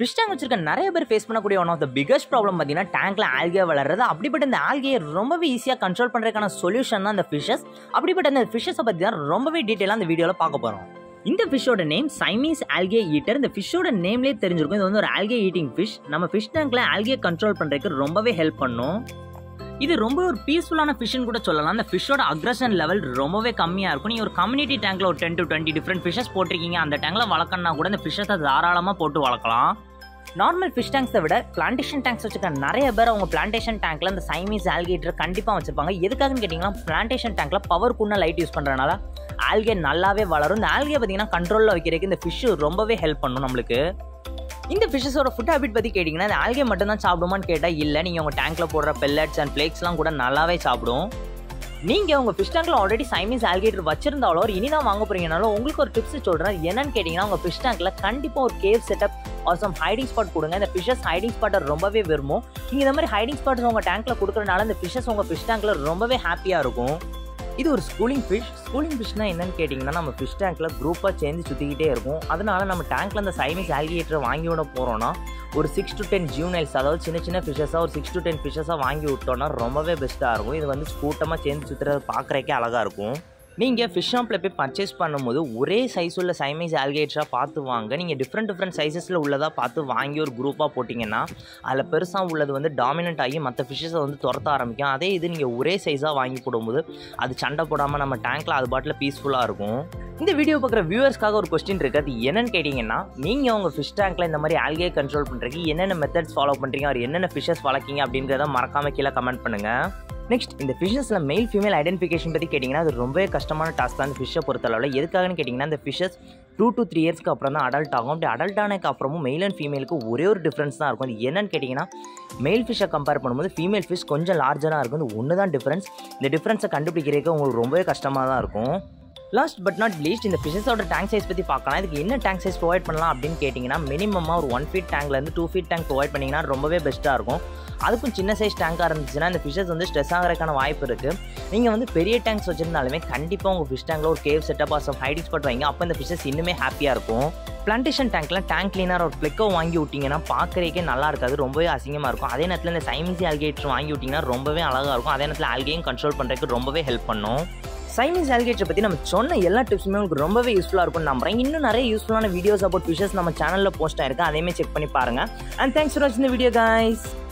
fish tank வச்சிருக்க நிறைய பேர் ஃபேஸ் பண்ணக்கூடிய one of the biggest problem பார்த்தீங்கன்னா டேங்க்ல ஆல்கே வளர்றது அப்படிப்பட்ட இந்த ஆல்கையை ரொம்பவே ஈஸியாக கண்ட்ரோல் பண்ணுறதுக்கான சொல்யூஷன் தான் இந்த ஃபிஷஸ் அப்படிப்பட்ட இந்த ஃபிஷஸை பற்றி தான் ரொம்பவே டீட்டெயிலாக இந்த வீடியோவில் பார்க்க போகிறோம் இந்த ஃபிஷ்ஷோட நேம் சைமீஸ் ஆல்கே ஈட்டர் இந்த ஃபிஷ்ஷோட நேம்லேயே தெரிஞ்சிருக்கும் இது வந்து ஒரு ஆல்கே ஈட்டிங் ஃபிஷ் நம்ம ஃபிஷ் டேங்க்ல ஆல்கே கண்ட்ரோல் பண்ணுறதுக்கு ரொம்பவே ஹெல்ப் பண்ணும் இது ரொம்ப ஒரு பீஸ்ஃபுல்லான ஃபிஷ்னு கூட சொல்லலாம் அந்த ஃபிஷ்ஷோட அக்ரஷன் லெவல் ரொம்பவே கம்மியாக இருக்கும் நீங்கள் ஒரு கம்யூனிட்டி டேங்க்ல ஒரு ten to twenty different fishes போட்டிருக்கீங்க அந்த டேங்க்ல வளர்க்கணும்னா கூட இந்த ஃபிஷ்ஷஸை தாராளமாக போட்டு வளர்க்கலாம் நார்மல் ஃபிஷ் டேங்க்ஸை விட பிளான்டேஷன் டேங்க்ஸ் வச்சுக்க நிறைய பேர் அவங்க பிளான்டேஷன் டேங்க்ல இந்த சைமீஸ் ஆல்கேட்டர் கண்டிப்பாக வச்சிருப்பாங்க எதுக்காகன்னு கேட்டிங்கன்னா பிளான்டேஷன் டேங்க்ல பவர் கூண்ண லைட் யூஸ் பண்ணுறதுனால ஆல்கே நல்லாவே வளரும் இந்த ஆல்கே பார்த்தீங்கன்னா கண்ட்ரோலில் வைக்கிறதுக்கு இந்த ஃபிஷ் ரொம்பவே ஹெல்ப் பண்ணும் நம்மளுக்கு இந்த ஃபிஷஸோட ஃபுட் ஹேபிட் பற்றி கேட்டிங்கன்னா இந்த ஆல்கே மட்டும் தான் சாப்பிடுமான்னு கேட்டால் இல்லை நீங்கள் உங்கள் டேங்க்கில் போடுற பெல்லட்ஸ் அண்ட் ஃப்ளேக்ஸ்லாம் கூட நல்லாவே சாப்பிடும் நீங்கள் உங்கள் ஃபிஷ் டேங்க்கில் ஆல்ரெடி சைமீஸ் ஆல்கேட்டர் வச்சிருந்தாலோ இனி தான் வாங்க போறீங்கனாலும் உங்களுக்கு ஒரு டிப்ஸ் சொல்கிறேன் என்னன்னு கேட்டிங்கன்னா உங்கள் ஃபிஷ் டேங்க்கில் கண்டிப்பாக ஒரு cave setup or some hiding spot கொடுங்க இந்த ஃபிஷஸ் ஹைடிங் ஸ்பாட்டை ரொம்பவே விரும்பும் நீங்கள் இந்த மாதிரி ஹைடிங் ஸ்பாட்ஸ் உங்கள் டேங்க்கில் கொடுக்குறனால இந்த ஃபிஷஸ் உங்கள் ஃபிஷ் டேங்க்கில் ரொம்பவே ஹாப்பியாக இருக்கும் இது ஒரு ஸ்கூலிங் ஃபிஷ் ஸ்கூலிங் ஃபிஷ்னா என்னன்னு கேட்டிங்கன்னா நம்ம ஃபிஷ் டேங்க்கில் குரூப்பாக சேர்ந்து சுற்றிக்கிட்டே இருக்கும் அதனால நம்ம டேங்க்கில் அந்த சைமீஸ் ஆல்கியேட்டர் வாங்கி விட போகிறோன்னா ஒரு சிக்ஸ் டு டென் ஜூனைல்ஸ் அதாவது சின்ன சின்ன ஃபிஷஸாக ஒரு சிக்ஸ் டு டென் ஃபிஷஸாக வாங்கி விட்டோம்னா ரொம்பவே பெஸ்ட்டாக இருக்கும் இது வந்து கூட்டமாக சேர்ந்து சுற்றுறது பார்க்குறக்கே அழகாக இருக்கும் நீங்கள் ஃபிஷ் ஷாப்பில் போய் பர்ச்சேஸ் பண்ணும்போது ஒரே சைஸ் உள்ள சைமைஸ் ஆல்கேட்ஸாக பார்த்து வாங்க நீங்கள் டிஃப்ரெண்ட் டிஃப்ரெண்ட் சைஸஸில் உள்ளதாக பார்த்து வாங்கி ஒரு குரூப்பாக போட்டிங்கன்னா அதில் பெருசாக உள்ளது வந்து டாமினன்ட் ஆகி மற்ற ஃபிஷ்ஷஸை வந்து துரத்த ஆரம்பிக்கும் அதே இது நீங்கள் ஒரே சைஸாக வாங்கி போடும்போது அது சண்டை போடாமல் நம்ம டேங்க்கில் அது பாட்டில் பீஸ்ஃபுல்லாக இருக்கும் இந்த வீடியோ பார்க்குற வியூவர்ஸ்க்காக ஒரு கொஸ்டின் இருக்குது அது என்னன்னு கேட்டிங்கன்னா நீங்கள் உங்கள் ஃபிஷ் டேங்க்கில் இந்த மாதிரி ஆல்கே கண்ட்ரோல் பண்ணுறதுக்கு என்னென்ன மெத்தட்ஸ் ஃபாலோ பண்ணுறீங்க அவர் என்னென்ன ஃபிஷஸ் வளர்க்கீங்க அப்படின்றத மறக்காமல் கீழே கமெண்ட் பண்ணுங்கள் நெக்ஸ்ட் இந்த ஃபிஷஸில் மெயில் ஃபீமேல் ஐடென்டிஃபிகேஷன் பற்றி கேட்டிங்கன்னா அது ரொம்பவே கஷ்டமான டாஸ்க் தான் இந்த ஃபிஷ்ஷை பொறுத்தளவில் எதுக்காகன்னு கேட்டிங்கன்னா இந்த ஃபிஷஸ் டூ டு த்ரீ இயர்ஸ்க்கு அப்புறம் தான் அடல்ட் ஆகும் அப்படி அடல்ட் ஆனதுக்கு அப்புறமும் மெயில் அண்ட் ஃபீமேலுக்கு ஒரே ஒரு டிஃப்ரென்ஸ் தான் இருக்கும் அது என்னன்னு கேட்டிங்கன்னா மேல் ஃபிஷ்ஷை கம்பேர் பண்ணும்போது ஃபீமேல் ஃபிஷ் கொஞ்சம் லார்ஜராக இருக்கும் இது ஒன்று தான் டிஃப்ரென்ஸ் இந்த டிஃப்ரென்ஸை கண்டுபிடிக்கிறதுக்கு உங்களுக்கு ரொம்பவே கஷ்டமாக தான் இருக்கும் லாஸ்ட் பட் நாட் லீஸ்ட் இந்த ஃபிஷஸோட டேங்க் சைஸ் பற்றி பார்க்கலாம் இதுக்கு என்ன டேங்க் சைஸ் ப்ரொவைட் பண்ணலாம் அப்படின்னு கேட்டிங்கன்னா மினிமமாக ஒரு ஒன் ஃபீட் டேங்க்லேருந்து டூ ஃபீட் டேங்க் ப்ரொவைட் பண்ணிங்கன்னா ரொம்பவே பெஸ்ட்டாக இருக்கும் அதுக்கும் சின்ன சைஸ் டேங்காக இருந்துச்சுன்னா இந்த ஃபிஷஸ் வந்து ஸ்ட்ரெஸ் ஆகிறதுக்கான வாய்ப்பு இருக்குது நீங்கள் வந்து பெரிய டேங்க்ஸ் வச்சிருந்தாலுமே கண்டிப்பாக உங்கள் ஃபிஷ் டேங்கில் ஒரு cave setup or some hiding spot வைங்க அப்போ இந்த ஃபிஷஸ் இன்னுமே ஹாப்பியாக இருக்கும் பிளான்டேஷன் டேங்க்கில் டேங்க் கிளீனர் ஒரு ஃப்ளெக்கோ வாங்கி விட்டிங்கன்னா பார்க்குறதுக்கே நல்லா இருக்காது ரொம்பவே அசிங்கமாக இருக்கும் அதே நேரத்தில் இந்த சைமிசி ஆல்கேட்டர் வாங்கி விட்டிங்கன்னா ரொம்பவே அழகாக இருக்கும் அதே நேரத்தில் ஆல்கையும் கண்ட்ரோல் பண்ணுறதுக்கு ரொம்பவே ஹெல்ப் பண்ணும் சைனீஸ் ஆல்கேட்டரை பற்றி நம்ம சொன்ன எல்லா டிப்ஸுமே உங்களுக்கு ரொம்பவே யூஸ்ஃபுல்லாக இருக்கும் நம்புறேன் இன்னும் நிறைய யூஸ்ஃபுல்லான வீடியோஸ் அபவுட் ஃபிஷஸ் நம்ம சேனலில் போஸ்ட் ஆயிருக்கு அதையுமே செக் பண்ணி பாருங்கள் அண்ட் தேங்க்ஸ் ஃபார் வாட்சிங் இந்த வீடியோ கைஸ்